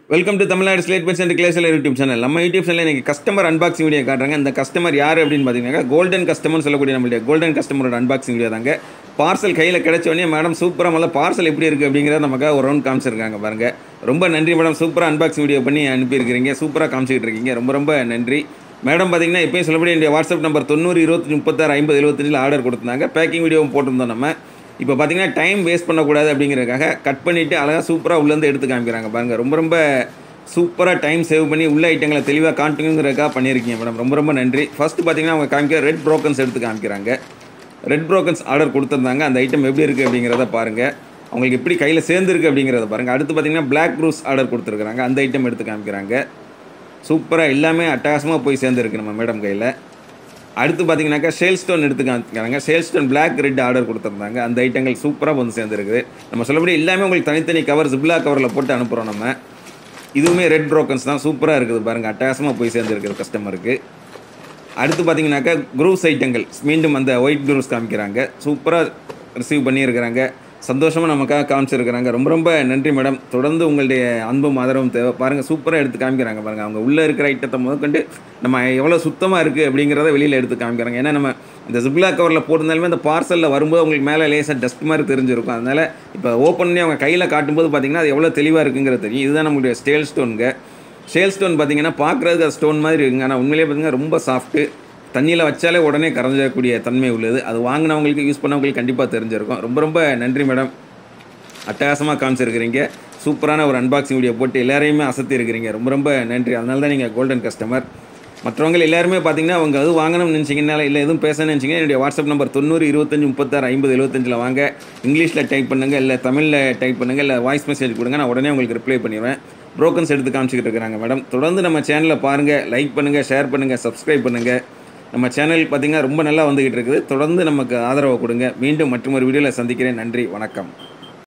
welcome to Tamil Nadu slate pens and கிளேசல் YouTube channel நம்ம YouTube channel இன்னைக்கு கஸ்டமர் அன்பாக்சிங் வீடியோ காட்டுறாங்க இந்த கஸ்டமர் யார் அப்படின்னு பார்த்தீங்கன்னா கோல்டன் கஸ்டமர்னு சொல்லக்கூடிய நம்மளுடைய கோல்டன் கஸ்டமரோட அன்பாக்சிங் வீடியோ தாங்க பார்சல் கையில் கிடைச்ச உடனே மேடம் சூப்பராக முதல்ல பார்சல் எப்படி இருக்குது அப்படிங்கிறத நமக்காக ஒரு ரவுண்ட் காமிச்சிருக்காங்க பாருங்க ரொம்ப நன்றி மேடம் சூப்பராக அன்பாக்சிங் வீடியோ பண்ணி அனுப்பியிருக்கிறீங்க சூப்பராக காமிச்சிக்கிட்டு இருக்கீங்க ரொம்ப ரொம்ப நன்றி மேடம் பார்த்தீங்கன்னா எப்பயும் சொல்லப்படி என்னுடைய வாட்ஸ்அப் நம்பர் தொண்ணூறு இருபத்தி முப்பத்தாறு ஐம்பது எழுபத்தஞ்சில் ஆர்டர் கொடுத்துருந்தாங்க பேக்கிங் வீடியோவும் போட்டிருந்தோம் நம்ம இப்போ பார்த்தீங்கன்னா டைம் வேஸ்ட் பண்ணக்கூடாது அப்படிங்கிறதுக்காக கட் பண்ணிவிட்டு அழகாக சூப்பராக உள்ளேருந்து எடுத்து காமிக்கிறாங்க பாருங்கள் ரொம்ப ரொம்ப சூப்பராக டைம் சேவ் பண்ணி உள்ள ஐட்டங்களை தெளிவாக காட்டுங்கிறதுக்காக பண்ணியிருக்கீங்க மேடம் ரொம்ப ரொம்ப நன்றி ஃபஸ்ட்டு பார்த்தீங்கன்னா அவங்க காமிக்க ரெட் ப்ரோக்கன்ஸ் எடுத்து காமிக்கிறாங்க ரெட் ப்ரோக்கன்ஸ் ஆர்டர் கொடுத்துருந்தாங்க அந்த ஐட்டம் எப்படி இருக்குது அப்படிங்கிறத பாருங்கள் அவங்களுக்கு எப்படி கையில் சேர்ந்துருக்கு அப்படிங்கிறத பாருங்கள் அடுத்து பார்த்தீங்கன்னா பிளாக் ப்ரூஸ் ஆர்டர் கொடுத்துருக்குறாங்க அந்த ஐட்டம் எடுத்து காமிக்கிறாங்க சூப்பராக எல்லாமே அட்டகாசமாக போய் சேர்ந்துருக்கு நம்ம மேடம் கையில் அடுத்து பார்த்தீங்கன்னாக்கா சேல் ஸ்டோன் எடுத்து காமிக்கிறாங்க சேல் ஸ்டோன் பிளாக் ரெட் ஆர்டர் கொடுத்துருந்தாங்க அந்த ஐட்டங்கள் சூப்பராக வந்து சேர்ந்துருக்குது நம்ம சொல்லபடி எல்லாமே உங்களுக்கு தனித்தனி கவர் ஜிப்லா கவரில் போட்டு அனுப்புகிறோம் நம்ம இதுவுமே ரெட் ப்ரோக்கன்ஸ் தான் சூப்பராக இருக்குது பாருங்கள் அட்டகாசமாக போய் சேர்ந்துருக்குது கஸ்டமருக்கு அடுத்து பார்த்தீங்கன்னாக்கா குரூப்ஸ் ஐட்டங்கள் மீண்டும் அந்த ஒயிட் குரூப்ஸ் காமிக்கிறாங்க சூப்பராக ரிசீவ் பண்ணியிருக்கிறாங்க சந்தோஷமாக நமக்காக காமிச்சிருக்கிறாங்க ரொம்ப ரொம்ப நன்றி மேடம் தொடர்ந்து உங்களுடைய அன்பும் ஆதரவும் தேவை பாருங்கள் சூப்பராக எடுத்து காமிக்கிறாங்க பாருங்கள் அவங்க உள்ளே இருக்கிற ஐட்டத்தை முதற்கொண்டு நம்ம எவ்வளோ சுத்தமாக இருக்குது அப்படிங்கிறத வெளியில் எடுத்து காமிக்கிறாங்க ஏன்னா நம்ம இந்த ஜிப்லா கவரில் போட்டிருந்தாலுமே அந்த பார்சலில் வரும்போது உங்களுக்கு மேலே லேசாக டஸ்ட் மாதிரி தெரிஞ்சிருக்கும் அதனால் இப்போ ஓப்பன் பண்ணி அவங்க கையில் காட்டும்போது பார்த்தீங்கன்னா அது எவ்வளோ தெளிவாக இருக்குங்கிறது தெரியும் இதுதான் நம்மளுடைய ஸ்டேல் ஸ்டோனுங்க ஷேல் ஸ்டோன் பார்த்தீங்கன்னா பார்க்குறதுக்கு அது ஸ்டோன் மாதிரி இருக்குங்க ஆனால் உண்மையிலேயே பார்த்தீங்கன்னா ரொம்ப சாஃப்ட்டு தண்ணியில் வச்சாலே உடனே கரைஞ்சக்கூடிய தன்மை உள்ளது அது வாங்கினவங்களுக்கு யூஸ் பண்ணவங்களுக்கு கண்டிப்பாக தெரிஞ்சிருக்கும் ரொம்ப ரொம்ப நன்றி மேடம் அட்டகாசமாக காமிச்சிருக்கிறீங்க சூப்பரான ஒரு அன்பாக்சிங் வீடியோ போட்டு எல்லாரையுமே அசத்தி இருக்கிறீங்க ரொம்ப ரொம்ப நன்றி அதனால தான் நீங்கள் கோல்டன் கஸ்டமர் மற்றவங்க எல்லாருமே பார்த்தீங்கன்னா அவங்க அது வாங்கணும்னு நினச்சிங்கனால இல்லை எதுவும் பேசணும்னு நினச்சிங்கன்னா என்னுடைய வாட்ஸ்அப் நம்பர் தொண்ணூறு இருபத்தஞ்சி முப்பத்தாறு ஐம்பது எழுபத்தஞ்சில் வாங்க இங்கிலீஷில் டைப் பண்ணுங்கள் இல்லை தமிழில் டைப் பண்ணுங்கள் இல்லை வாய்ஸ் மெசேஜ் கொடுங்க நான் உடனே உங்களுக்கு ரிப்ளை பண்ணிடுவேன் ப்ரோக்கன்ஸ் எடுத்து காமிச்சிக்கிட்டு இருக்கிறாங்க மேடம் தொடர்ந்து நம்ம சேனலில் பாருங்கள் லைக் பண்ணுங்கள் ஷேர் பண்ணுங்கள் சப்ஸ்கிரைப் பண்ணுங்கள் நம்ம சேனல் பார்த்திங்கன்னா ரொம்ப நல்லா வந்துக்கிட்டு இருக்குது தொடர்ந்து நமக்கு ஆதரவை கொடுங்க மீண்டும் மற்றொரு வீடியோவில் சந்திக்கிறேன் நன்றி வணக்கம்